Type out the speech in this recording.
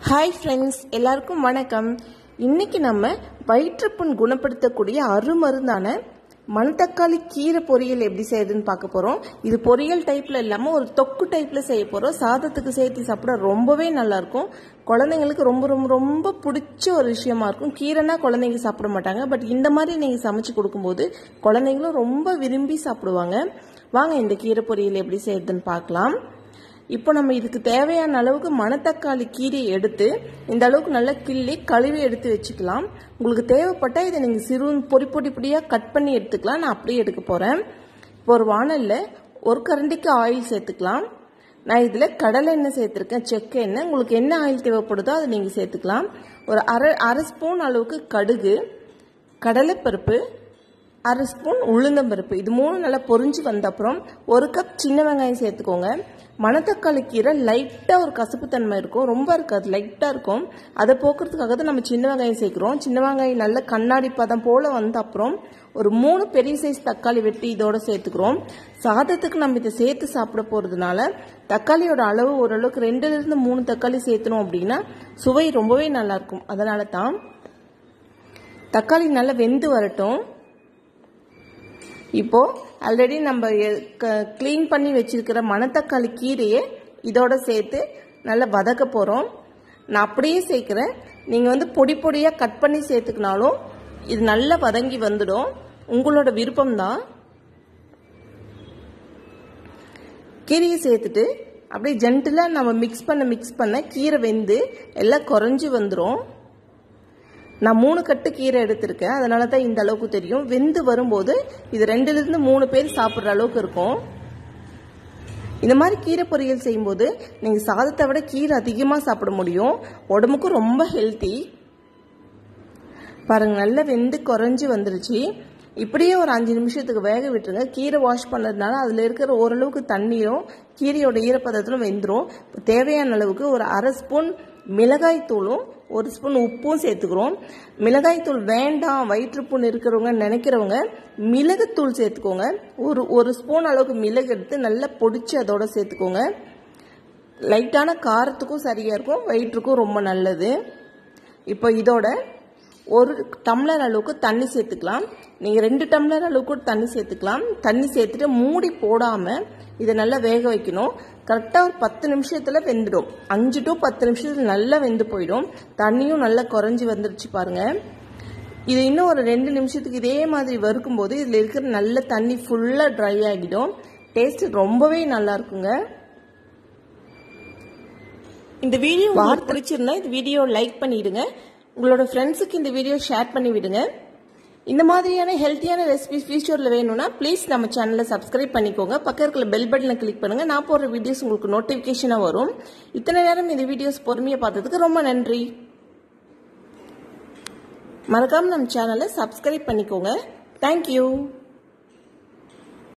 hi friends எல்லாருக்கும் வணக்கம் இன்னைக்கு நம்ம வயிற்றுப்புண் குணப்படுத்தக்கூடிய அருமருந்தான மணத்தக்காளி கீரை பொரியல் எப்படி செய்யுதுன்னு பார்க்க போறோம் இது பொரியல் டைப்ல இல்லாம ஒரு தொக்கு டைப்ல செய்ய போறோம் சாதத்துக்கு சேர்த்து சாப்பிட ரொம்பவே நல்லா இருக்கும் குழந்தைங்களுக்கு ரொம்ப ரொம்ப ரொம்ப பிடிச்ச ஒரு விஷயமா இருக்கும் கீரைனா குழந்தைங்க சாப்பிட மாட்டாங்க பட் இந்த மாதிரி நீங்க சமைச்சு கொடுக்கும்போது குழந்தைங்களும் ரொம்ப விரும்பி சாப்பிடுவாங்க வாங்க இந்த கீரை பொரியல் எப்படி செய்யுதுன்னு பார்க்கலாம் இப்போ நம்ம இதுக்கு தேவையான அளவுக்கு மணத்தக்காளி கீரையை எடுத்து இந்த அளவுக்கு நல்லா கிள்ளி கழுவி எடுத்து வச்சுக்கலாம் உங்களுக்கு தேவைப்பட்டால் இதை நீங்கள் சிறு பொடி பொடி பொடியாக கட் பண்ணி எடுத்துக்கலாம் நான் அப்படியே எடுக்க போகிறேன் இப்போ ஒரு வானலில் ஒரு கரண்டிக்கு ஆயில் சேர்த்துக்கலாம் நான் இதில் கடலை எண்ணெய் சேர்த்துருக்கேன் செக்க எண்ணெய் உங்களுக்கு என்ன ஆயில் தேவைப்படுதோ அதை நீங்கள் சேர்த்துக்கலாம் ஒரு அரை அரை ஸ்பூன் அளவுக்கு கடுகு கடலைப்பருப்பு அரை ஸ்பூன் உளுந்தம்பருப்பு இது மூணு நல்லா பொரிஞ்சு வந்த அப்புறம் ஒரு கப் சின்ன வெங்காயம் சேர்த்துக்கோங்க மணத்தக்காளி கீரை லைட்டாக ஒரு கசப்பு தன்மை இருக்கும் ரொம்ப இருக்காது லைட்டாக இருக்கும் அதை போக்குறதுக்காக தான் நம்ம சின்ன வெங்காயம் சேர்க்குறோம் சின்ன வெங்காயம் நல்ல கண்ணாடி பதம் போல் வந்த அப்புறம் ஒரு மூணு பெரிய சைஸ் தக்காளி வெட்டி இதோட சேர்த்துக்கிறோம் சாதத்துக்கு நம்ம இதை சேர்த்து சாப்பிட போகிறதுனால தக்காளியோட அளவு ஓரளவுக்கு ரெண்டுலேருந்து மூணு தக்காளி சேர்த்தணும் அப்படின்னா சுவை ரொம்பவே நல்லாயிருக்கும் அதனால தான் தக்காளி நல்லா வெந்து வரட்டும் இப்போ ஆல்ரெடி நம்ம க்ளீன் பண்ணி வச்சிருக்கிற மணத்தக்காளி கீரையை இதோட சேர்த்து நல்லா வதக்க போகிறோம் நான் அப்படியே சேர்க்குறேன் நீங்கள் வந்து பொடி பொடியாக கட் பண்ணி சேர்த்துக்கினாலும் இது நல்லா வதங்கி வந்துடும் உங்களோட விருப்பம்தான் கீரையை சேர்த்துட்டு அப்படியே ஜென்டிலாக நம்ம மிக்ஸ் பண்ண மிக்ஸ் பண்ண கீரை வெந்து எல்லாம் குறைஞ்சி வந்துடும் நான் மூணு கட்டு கீரை எடுத்திருக்கேன் அதனால தான் இந்த அளவுக்கு தெரியும் வெந்து வரும்போது இது ரெண்டுலேருந்து மூணு பேர் சாப்பிட்ற அளவுக்கு இருக்கும் இந்த மாதிரி கீரை பொரியல் செய்யும்போது நீங்கள் சாதத்தை விட கீரை அதிகமாக சாப்பிட முடியும் உடம்புக்கும் ரொம்ப ஹெல்த்தி பாருங்க நல்லா வெந்து குறைஞ்சி வந்துருச்சு இப்படியே ஒரு அஞ்சு நிமிஷத்துக்கு வேக விட்டுருங்க கீரை வாஷ் பண்ணதுனால அதில் இருக்கிற ஓரளவுக்கு தண்ணியும் கீரையோட ஈரப்பதத்திலும் வெந்துடும் தேவையான அளவுக்கு ஒரு அரை ஸ்பூன் மிளகாய் தூளும் ஒரு ஸ்பூன் உப்பும் சேர்த்துக்கிறோம் மிளகாய் தூள் வேண்டாம் வயிற்றுப்புண் இருக்கிறவங்க நினைக்கிறவங்க மிளகுத்தூள் சேர்த்துக்கோங்க ஒரு ஒரு ஸ்பூன் அளவுக்கு மிளகு எடுத்து நல்லா பொடிச்சு அதோட சேர்த்துக்கோங்க லைட்டான காரத்துக்கும் சரியாக இருக்கும் வயிற்றுக்கும் ரொம்ப நல்லது இப்போ இதோட ஒரு டம்ளர் அளவுக்கு தண்ணி சேர்த்துக்கலாம் நீங்கள் ரெண்டு டம்ளர் அளவுக்கு தண்ணி சேர்த்துக்கலாம் தண்ணி சேர்த்துட்டு மூடி போடாமல் இதை நல்லா வேக வைக்கணும் கரெக்டாக ஒரு பத்து நிமிஷத்தில் வெந்துடும் அஞ்சு டு பத்து நிமிஷத்தில் நல்லா வெந்து போயிடும் தண்ணியும் நல்லா குறைஞ்சி வந்துருச்சு பாருங்க இது இன்னும் ஒரு ரெண்டு நிமிஷத்துக்கு இதே மாதிரி வறுக்கும்போது இதில் இருக்கிற நல்ல தண்ணி ஃபுல்லாக ட்ரை ஆகிடும் டேஸ்ட் ரொம்பவே நல்லா இருக்குங்க இந்த வீடியோ உங்களுக்கு பிடிச்சிருந்தா இந்த வீடியோ லைக் பண்ணிடுங்க உங்களோட ஃப்ரெண்ட்ஸுக்கு இந்த வீடியோ ஷேர் பண்ணி விடுங்க இந்த மாதிரியான ஹெல்த்தியான ரெசிபிஸ் ஃபியூச்சரில் வேணும்னா ப்ளீஸ் நம்ம சேனலை சப்ஸ்கிரைப் பண்ணிக்கோங்க பக்கம் இருக்கிற பெல் பட்டனை கிளிக் பண்ணுங்க நான் போடுற வீடியோஸ் உங்களுக்கு நோட்டிஃபிகேஷனாக வரும் இத்தனை நேரம் இந்த வீடியோஸ் பொறுமையாக பார்த்ததுக்கு ரொம்ப நன்றி மறக்காம நம்ம சேனலை சப்ஸ்கிரைப் பண்ணிக்கோங்க தேங்க்யூ